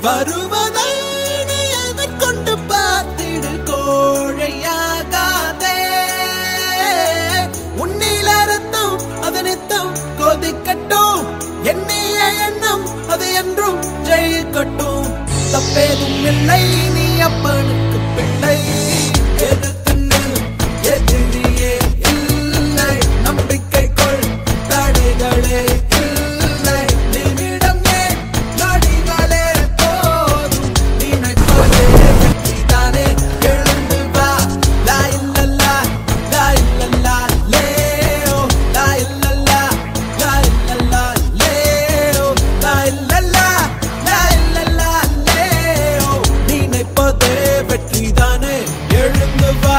வருவதை நீ எதிர்கொண்டு பார்த்திடு கோழையாகாதே உன்னில ரத்தம் அது நித்தம் கொதிக்கட்டும் எண்ணிய எண்ணம் அது என்றும் ஜெயிக்கட்டும் தப்பேதும் இல்லை நீ அப்பனுக்கு பிள்ளை எதிர்த்து நில், எதிரியே இல்லை நம்பிக்கை கொள் தடைகளே இல்லை நிமிடம் ஏன் நொடிகளே போதும் நினைப்பதே வெற்றிதானே எழுந்து வா லா இல்லல்லா லா இல்லல்லா லேஓ லா இல்லல்லா லா இல்லல்லா லேஓ லா இல்லல்லா லா இல்லல்லா லேஓ நினைப்பதே வெற்றிதானே எழுந்து வா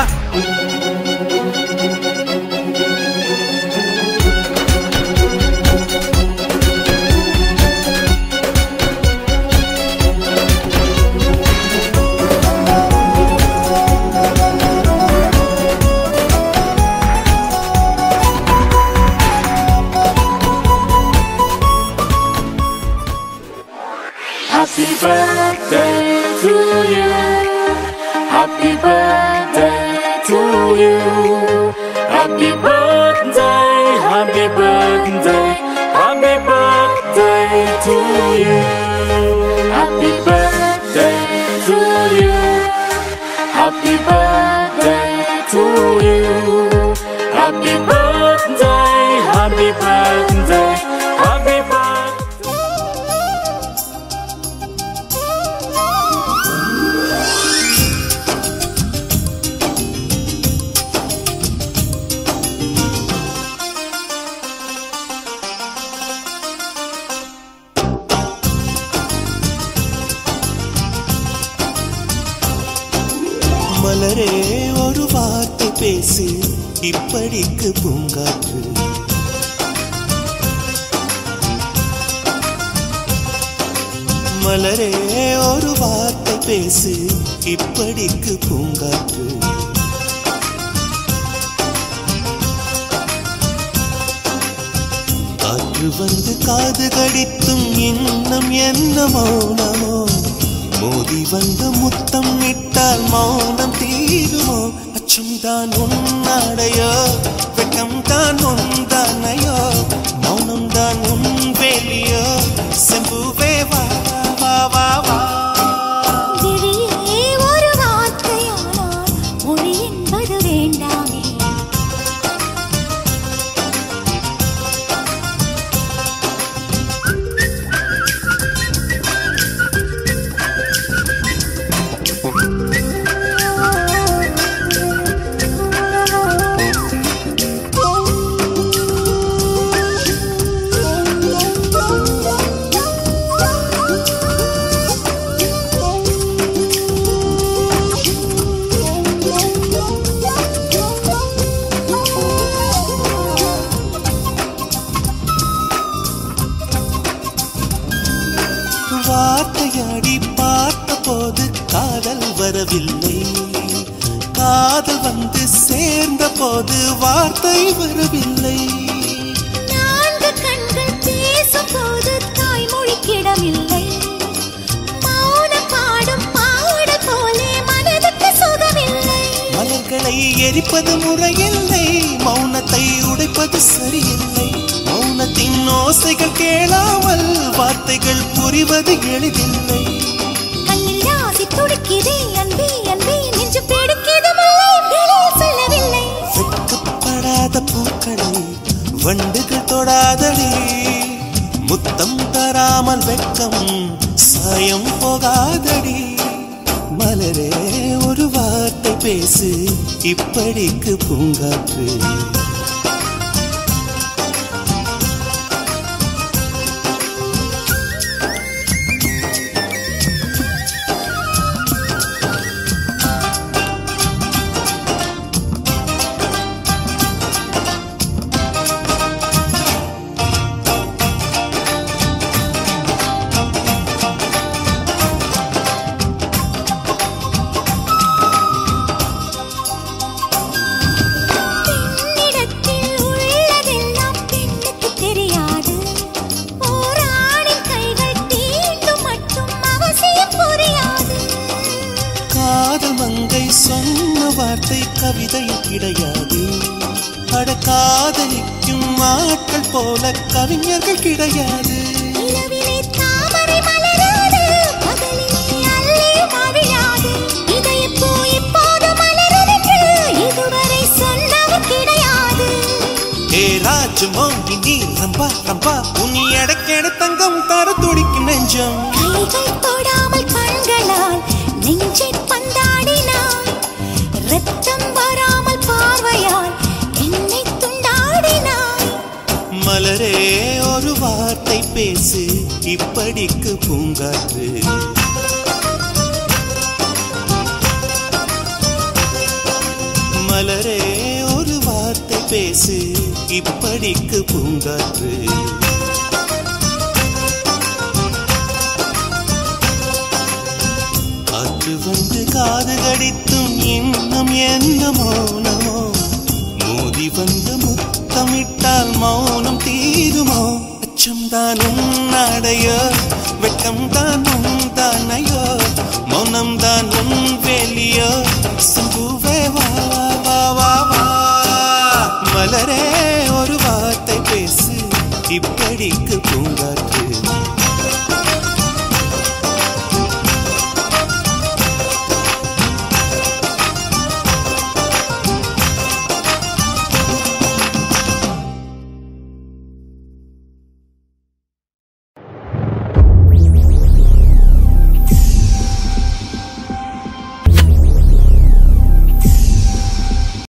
Happy birthday to you. Happy birthday to you. Happy birthday, happy birthday, happy birthday to you. Happy birthday to you. Happy birthday to you. Happy birthday, happy birthday, happy birthday. மலரே ஒரு வார்த்தை பேசு இப்படிக்கு பூங்காற்று மலரே ஒரு வார்த்தை பேசு இப்படிக்கு பூங்காற்று காற்று வந்து காது கடித்தும் இன்னும் என்ன மௌனமோ மோதி வந்து முத்தம் இட்டால் மௌனம் தீருமோ அச்சம் தான் உன்னாடையோ வெட்கம் தான் உந்தானையோ மௌனம் தான் உன் வேலியோ செம்புவே வா வா வா வா விழியே ஒரு வார்த்தையானால் மொழி என்பது வேண்டாமே வார்த்தையாடி பார்த்த போது காதல் வரவில்லை காதல் வந்து சேர்ந்த போது வார்த்தை வரவில்லை நான்கு கண்கள் பேசும்போது தாய்மொழிக்கிடமில்லை மௌன பாடும் பாடல் போலே மனதுக்கு சுகமில்லை மலர்களை எரிப்பது முறையில்லை மௌனத்தை உடைப்பது சரியில்லை மௌனத்தின் ஓசைகள் கேளாமல் வார்த்தைகள் புரிவது எளிதில்லை கண்ணில் ஆசை துடிக்குதே அன்பே அன்பே நெஞ்சு பிடிக்குது முல்லை வெளியே சொல்லவில்லை வெட்கப்படாத பூக்களை வண்டுகள் தொடாதடி முத்தம் தராமல் வெட்கம் சாயம் போகாதடி மலரே ஒரு வார்த்தை பேசு இப்படிக்கு பூங்காற்று பெண்ணிடத்தில் கிடையாது அட காதலிக்கும் ஆட்கள் போல கவிஞர்கள் கிடையாது இரவிலே தாமரை மலராது பகலிலே அல்லி மவிழாது இதயப்பூ இப்போது மலருதென்று இதுவரை சொன்னவர் கிடையாது ஏ ராஜு மோகினி ரம்பா ரம்பா உன் எடக்கெட தங்கம் தர துடிக்கும் நெஞ்சம் கைகள் தொடாமல் கண்களால் நெஞ்சை பந்தாடினாய் ரத்தம் வராமல் பார்வையால் என்னை துண்டாடினாய் மலரே ஒரு வார்த்தை பேசு இப்படிக்கு பூங்காற்று மலரே ஒரு வார்த்தை பேசு இப்படிக்கு பூங்காற்று காற்று வந்து காது கடித்தும் இன்னும் என்ன மௌனமோ மோதி வந்து முத்தமிட்டால் மௌனம் தீருமோ அச்சம் தான் உன்னாடையோ வெட்கம் தான் உன் தானையோ மௌனம் தான் உன் வேலியோ சம்புவே வா வா வா வா மலரே ஒரு வார்த்தை பேசு இப்படிக்கு பூங்கா